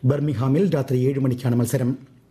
ബർമിംഗ്ഹാമിൽ രാത്രി ഏഴ് മണിക്കാണ് മത്സരം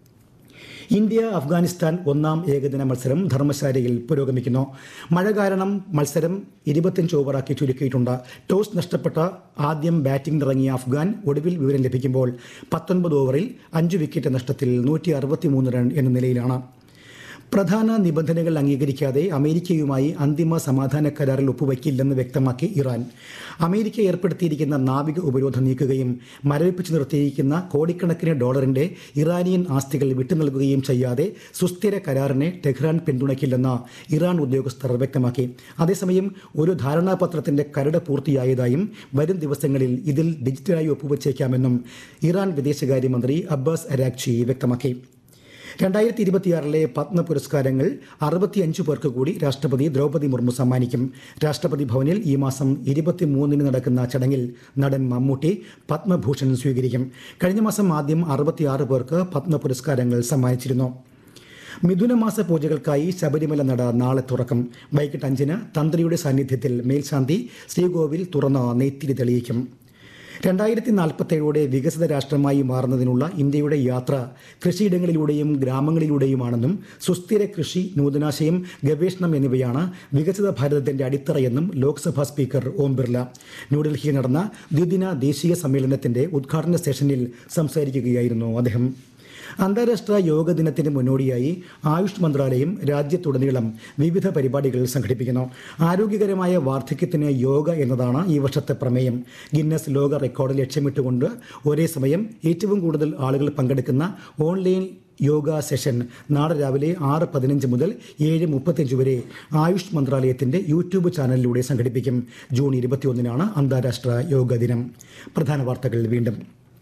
ഇന്ത്യ അഫ്ഗാനിസ്ഥാൻ ഒന്നാം ഏകദിന മത്സരം ധർമ്മശാലയിൽ പുരോഗമിക്കുന്നു മഴ കാരണം മത്സരം ഇരുപത്തിയഞ്ച് ഓവറാക്കി ചുരുക്കിയിട്ടുണ്ട് ടോസ് നഷ്ടപ്പെട്ട ആദ്യം ബാറ്റിംഗിനിറങ്ങിയ അഫ്ഗാൻ ഒടുവിൽ വിവരം ലഭിക്കുമ്പോൾ പത്തൊൻപത് ഓവറിൽ അഞ്ച് വിക്കറ്റ് നഷ്ടത്തിൽ നൂറ്റി അറുപത്തിമൂന്ന് റൺ എന്ന നിലയിലാണ് പ്രധാന നിബന്ധനകൾ അംഗീകരിക്കാതെ അമേരിക്കയുമായി അന്തിമ സമാധാന കരാറിൽ ഒപ്പുവയ്ക്കില്ലെന്ന് വ്യക്തമാക്കി ഇറാൻ അമേരിക്ക ഏർപ്പെടുത്തിയിരിക്കുന്ന നാവിക ഉപരോധം നീക്കുകയും മരവിപ്പിച്ചു നിർത്തിയിരിക്കുന്ന കോടിക്കണക്കിന് ഡോളറിന്റെ ഇറാനിയൻ ആസ്തികൾ വിട്ടുനൽകുകയും ചെയ്യാതെ സുസ്ഥിര കരാറിനെ ടെഹ്റാൻ പിന്തുണയ്ക്കില്ലെന്ന് ഇറാൻ ഉദ്യോഗസ്ഥർ വ്യക്തമാക്കി അതേസമയം ഒരു ധാരണാപത്രത്തിന്റെ കരട് പൂർത്തിയായതായും വരും ദിവസങ്ങളിൽ ഇതിൽ ഡിജിറ്റലായി ഒപ്പുവച്ചേക്കാമെന്നും ഇറാൻ വിദേശകാര്യമന്ത്രി അബ്ബാസ് അരാക്ചി വ്യക്തമാക്കി രണ്ടായിരത്തി ഇരുപത്തിയാറിലെ പത്മ പുരസ്കാരങ്ങൾ അറുപത്തിയഞ്ച് പേർക്ക് കൂടി രാഷ്ട്രപതി ദ്രൗപദി മുർമു സമ്മാനിക്കും രാഷ്ട്രപതി ഭവനിൽ ഈ മാസം ഇരുപത്തിമൂന്നിന് നടക്കുന്ന ചടങ്ങിൽ നടൻ മമ്മൂട്ടി പത്മഭൂഷൺ സ്വീകരിക്കും കഴിഞ്ഞ മാസം ആദ്യം അറുപത്തിയാറ് പേർക്ക് പത്മ പുരസ്കാരങ്ങൾ സമ്മാനിച്ചിരുന്നു മിഥുനമാസ പൂജകൾക്കായി ശബരിമല നട നാളെ തുറക്കും വൈകിട്ട് അഞ്ചിന് തന്ത്രിയുടെ സാന്നിധ്യത്തിൽ മേൽശാന്തി ശ്രീകോവിൽ തുറന്ന് നെയ്ത്തിരി തെളിയിക്കും രണ്ടായിരത്തി നാൽപ്പത്തേഴോടെ വികസിത രാഷ്ട്രമായി മാറുന്നതിനുള്ള ഇന്ത്യയുടെ യാത്ര കൃഷിയിടങ്ങളിലൂടെയും ഗ്രാമങ്ങളിലൂടെയുമാണെന്നും സുസ്ഥിര കൃഷി നൂതനാശയം ഗവേഷണം എന്നിവയാണ് വികസിത ഭാരതത്തിന്റെ അടിത്തറയെന്നും ലോക്സഭാ സ്പീക്കർ ഓം ബിർല ന്യൂഡൽഹിയിൽ നടന്ന ദ്വിദിന ദേശീയ സമ്മേളനത്തിന്റെ ഉദ്ഘാടന സെഷനിൽ സംസാരിക്കുകയായിരുന്നു അദ്ദേഹം അന്താരാഷ്ട്ര യോഗ ദിനത്തിന് മുന്നോടിയായി ആയുഷ് മന്ത്രാലയം രാജ്യത്തുടനീളം വിവിധ പരിപാടികൾ സംഘടിപ്പിക്കുന്നു ആരോഗ്യകരമായ വാർദ്ധക്യത്തിന് യോഗ എന്നതാണ് ഈ വർഷത്തെ പ്രമേയം ഗിന്നസ് ലോക റെക്കോർഡ് ലക്ഷ്യമിട്ടുകൊണ്ട് ഒരേ സമയം ഏറ്റവും കൂടുതൽ ആളുകൾ പങ്കെടുക്കുന്ന ഓൺലൈൻ യോഗ സെഷൻ നാളെ രാവിലെ ആറ് പതിനഞ്ച് മുതൽ ഏഴ് മുപ്പത്തിയഞ്ച് വരെ ആയുഷ് മന്ത്രാലയത്തിന്റെ യൂട്യൂബ് ചാനലിലൂടെ സംഘടിപ്പിക്കും ജൂൺ ഇരുപത്തിയൊന്നിനാണ് അന്താരാഷ്ട്ര യോഗ ദിനം പ്രധാന വാർത്തകൾ വീണ്ടും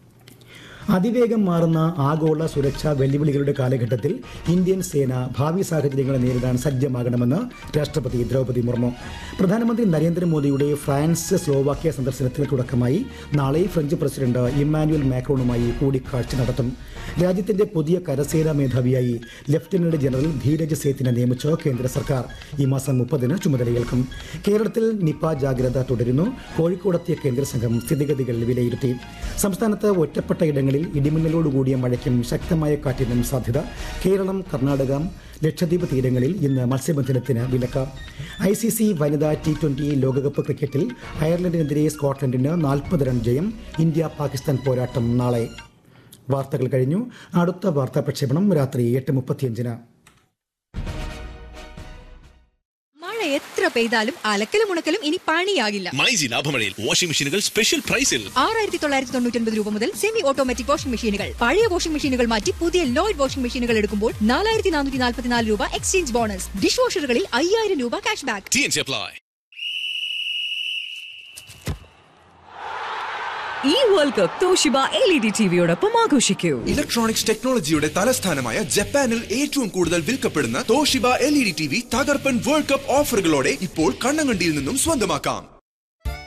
അതിവേഗം മാറുന്ന ആഗോള സുരക്ഷാ വെല്ലുവിളികളുടെ കാലഘട്ടത്തിൽ ഇന്ത്യൻ സേന ഭാവി സാഹചര്യങ്ങളെ നേരിടാൻ സജ്ജമാകണമെന്ന് രാഷ്ട്രപതി ദ്രൗപദി മുർമു പ്രധാനമന്ത്രി നരേന്ദ്രമോദിയുടെ ഫ്രാൻസ് സ്ലോവാക്യ സന്ദർശനത്തിന് തുടക്കമായി നാളെ ഫ്രഞ്ച് പ്രസിഡന്റ് ഇമ്മാനുവൽ മാക്രോണുമായി കൂടിക്കാഴ്ച നടത്തും രാജ്യത്തിന്റെ പുതിയ കരസേനാ മേധാവിയായി ലഫ്റ്റനന്റ് ജനറൽ ധീരജ് സേത്തിനെ നിയമിച്ച കേന്ദ്ര സർക്കാർ ഈ മാസം മുപ്പതിന് ചുമതലയേൽക്കും കേരളത്തിൽ നിപ ജാഗ്രത തുടരുന്നു കോഴിക്കോടെത്തിയ കേന്ദ്ര സംഘം സ്ഥിതിഗതികൾ വിലയിരുത്തി സംസ്ഥാനത്ത് ഒറ്റപ്പെട്ട ഇടങ്ങളിൽ ഇടിമിന്നലോടുകൂടിയ മഴയ്ക്കും ശക്തമായ കാറ്റിനും സാധ്യത കേരളം കർണാടക ലക്ഷദ്വീപ് തീരങ്ങളിൽ ഇന്ന് മത്സ്യബന്ധനത്തിന് വിലക്ക് ഐ സി സി വനിതാ ടി ട്വന്റി ലോകകപ്പ് ക്രിക്കറ്റിൽ അയർലൻഡിനെതിരെ സ്കോട്ട്ലൻഡിന് നാൽപ്പത് റൺ ജയം ഇന്ത്യ പാകിസ്ഥാൻ പോരാട്ടം നാളെ വാർത്തകൾ കഴിഞ്ഞു അടുത്ത വാർത്താ പ്രക്ഷേപണം രാത്രി എട്ട് മുപ്പത്തിയഞ്ചിന് മഴ എത്ര പെയ്താലും അലക്കലും ഉണക്കലും ഇനി പണിയാകില്ല മൈജി ലാഭമഴയിൽ വാഷിംഗ് മെഷീനുകൾ സ്പെഷ്യൽ പ്രൈസിൽ ആറായിരത്തി തൊള്ളായിരത്തി തൊണ്ണൂറ്റി രൂപ മുതൽ സെമി ഓട്ടോമാറ്റിക് വാഷിംഗ് മെഷീനുകൾ പഴയ വാഷിംഗ് മെഷീനുകൾ മാറ്റി പുതിയ ലോയിഡ് വാഷിംഗ് മെഷീനുകൾ എടുക്കുമ്പോൾ നാലായിരത്തി നാനൂറ്റി നാൽപ്പത്തിനാല് രൂപ എക്സ്ചേഞ്ച് ബോണസ് ഡിഷ് വാഷറുകളിൽ അയ്യായിരം രൂപ cash back T N apply ഈ world cup Toshiba L E D ടിവിയോടൊപ്പം ആഘോഷിക്കൂ ഇലക്ട്രോണിക്സ് ടെക്നോളജിയുടെ തലസ്ഥാനമായ ജപ്പാനിൽ ഏറ്റവും കൂടുതൽ വിൽക്കപ്പെടുന്ന Toshiba L E D T V തകർപ്പൻ വേൾഡ് കപ്പ് ഓഫറുകളോടെ ഇപ്പോൾ കണ്ണങ്കണ്ടിയിൽ നിന്നും സ്വന്തമാക്കാം